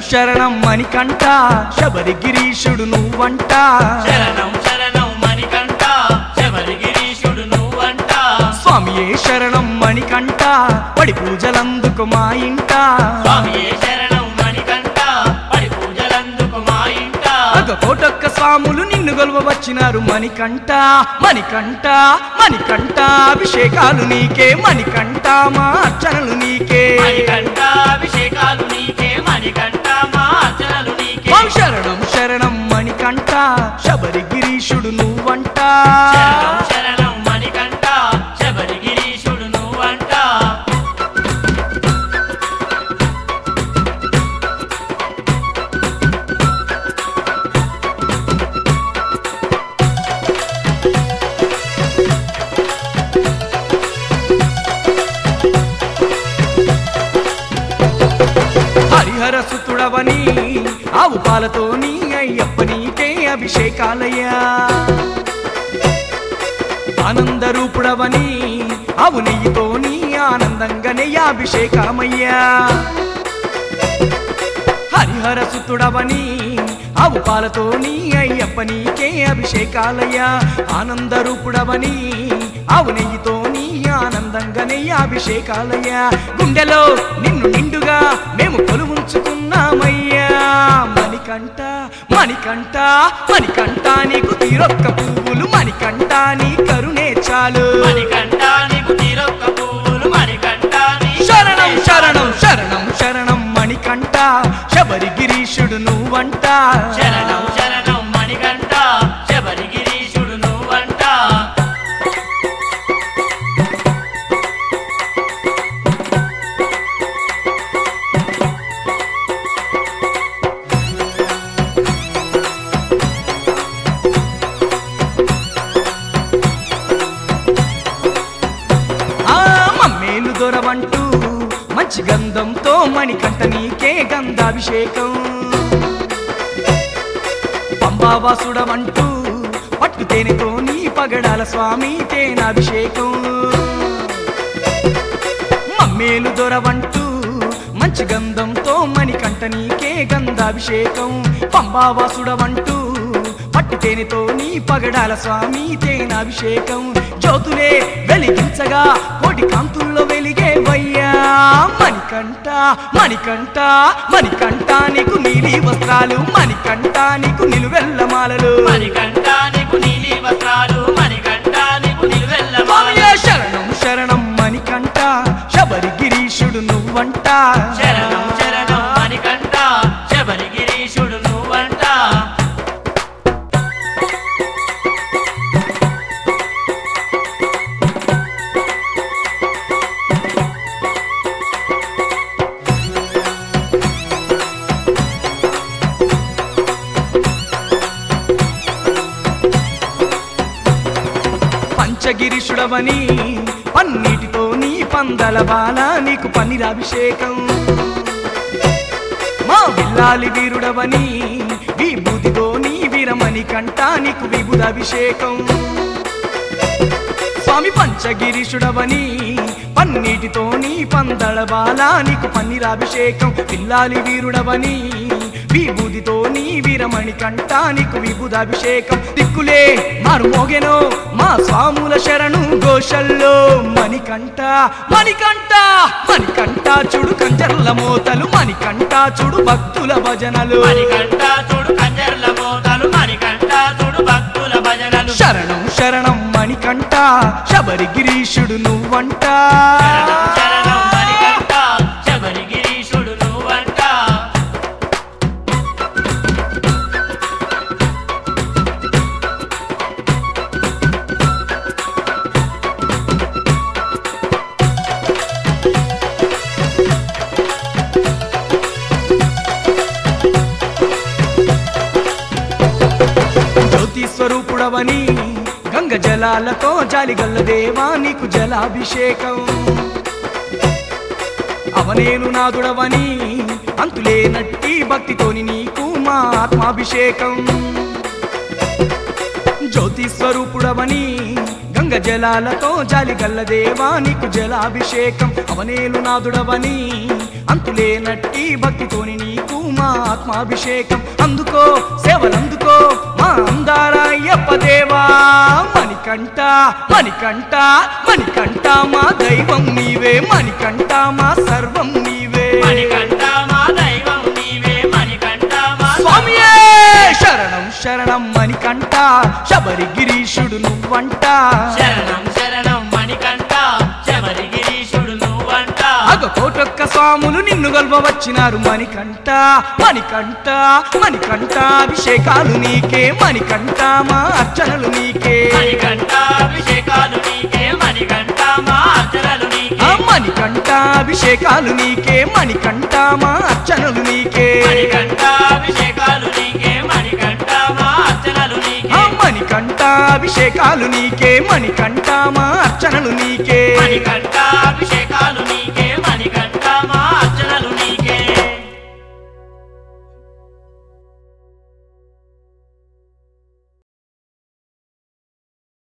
శరణం మణికంఠ శబరి గిరీషుడు నువ్వంట శరణం శరణం మణికంఠ శబరి గిరీశుడు నువ్వంట స్వామియే శరణం మణికంఠ పడి పూజలందుకు మా ఇంట స్వామియే శరణం మణికంఠ పడి పూజలందుకు మా ఇంట ఒక కోటొక్క స్వాములు నిన్ను గొలవ వచ్చినారు మణికంఠ మణికంఠ మణికంఠ అభిషేకాలు నీకే మణికంఠ మా అర్చనలు నీకే మణికంఠ అభిషేకాలు నీకే మణికంఠ మా అర్చనలు నీకే ఓం శరణం శరణం మణికంఠ శబరి గిరీషుడు నువ్వంట శరణం శరణం మణికంఠ శబరి గిరీశుడు నువ్వంట హరిహర సుతుడవని ఆవు పాలతో నీ అయ్యప్ప నీకే అభిషేకాలయ్యా ఆనంద రూపుడవని ఆవు నెయ్యితో నీ ఆనందంగానే అభిషేకమయ్యా హరిహర సుతుడవని ఆవు పాలతో నీ అయ్యప్ప నీకే అభిషేకాలయ్యా ఆనంద రూపుడవని ఆవు నెయ్యితో నీ ఆనందంగానే అభిషేకాలయ్యా గుండెలో నిన్ను నిండుగా మేము కొలువుంచుకున్నామయ్యా మణికంఠ మణికంఠ మణికంఠ నీకు తీరొక్క పువ్వులు మణికంఠ నీ కరుణే చాలు మణికంఠ నీకు తీరొక్క పువ్వులు మణికంఠ నీ శరణం శరణం శరణం శరణం మణికంఠ శబరి గిరీషుడు నువ్వంట శరణం శరణం మణికంఠ శబరి గిరీశుడు నువ్వంట ఆ మమ్మేలు దొరవంటూ మంచి గంధంతో మణికంఠ నీకే గంధాభిషేకం పంబావాసుడవంటూ పట్టు తేనెతో నీ పగడాల స్వామి తేనాభిషేకం మమ్మేలు దొరవంటూ మంచి గంధంతో మణికంఠ నీకే గంధాభిషేకం పంబావాసుడవంటూ పట్టు తేనెతో నీ పగడాల స్వామి తేనాభిషేకం జ్యోతులే వెలిగించగా కోటి కాంతుల్లో వెలిగే వయ్యా మణికంఠ మణికంఠ మణికంఠ నీకు నీలి వస్త్రాలు మణికంఠ నీకు నిలువెల్లమాలలు మణికంఠ నీకు నీలి వస్త్రాలు మణికంఠ నీకు నిలువెల్ల స్వామియే శరణం శరణం మణికంఠ శబరి గిరీషుడు నువ్వంట శరణం శరణం మణికంఠ శబరి గిరీశుడు నువ్వంట పంచగిరిషుడవని పన్నీటితో నీ పందల బాల నీకు పన్నీరాభిషేకం మా బిల్లాలి వీరుడవని విభూతితో నీ వీరమణి కంట నీకు విభుదాభిషేకం స్వామి పంచగిరీషుడవని పన్నీటితో నీ పందళ బాల నీకు పన్నీరాభిషేకం పిల్లాలి వీరుడవని విభూతితో నీ వీరమణి కంట నీకు విభుదాభిషేకం దిక్కులే మారు మోగెనో మా స్వాముల శరణు ఘోషల్లో మణికంఠ మణికంఠ మణికంఠ చూడు కంజర్ల మోతలు మణికంఠ చూడు భక్తుల భజనలు మణికంఠ చూడు కంజర్ల మోతలు మణికంఠ చూడు భక్తుల భజనలు శరణం శరణం మణికంఠ శబరి గిరీషుడు నువ్వంట శరణం శరణం మణికంఠ శబరి గిరీశుడు నువ్వంట జ్యోతి స్వరూపుడవని గంగ జలాలతో జాలిగల్ల దేవా నీకు జలాభిషేకం అవనేను నాదుడవని అంతులేనట్టి భక్తితోని నీకు మా ఆత్మాభిషేకం జ్యోతి స్వరూపుడవని గంగ జలాలతో జాలిగల్ల దేవా నీకు జలాభిషేకం అవనేలు నాదుడవని అంతులేనట్టి భక్తితోని నీకు మా మా ఆత్మాభిషేకం అందుకో సేవలందుకో మా అందార అయ్యప్ప దేవా మణికంఠ మణికంఠ మణికంఠ మా దైవం నీవే మణికంఠ మా సర్వం నీవే మణికంఠ మా దైవం నీవే మణికంఠ మా స్వామియే శరణం శరణం మణికంఠ శబరి గిరీషుడు నువ్వంట శరణం శరణం మణికంఠ శబరి గిరీశుడు నువ్వంట అగ కోటొక్క స్వాములు నిన్ను గొల్వ వచ్చినారు మణికంఠ మణికంఠ మణికంఠ అభిషేకాలు నీకే మణికంఠ మా అర్చనలు నీకే మణికంఠ అభిషేకాలు నీకే మణికంఠ మా అర్చనలు ఆ నీకే మణికంఠ అభిషేకాలు నీకే మణికంఠ మా అర్చనలు నీకే మణికంఠ అభిషేకాలు నీకే మణికంఠ మా అర్చనలు ఆ నీకే మణికంఠ అభిషేకాలు నీకే మణికంఠ మా అర్చనలు నీకే మణికంఠ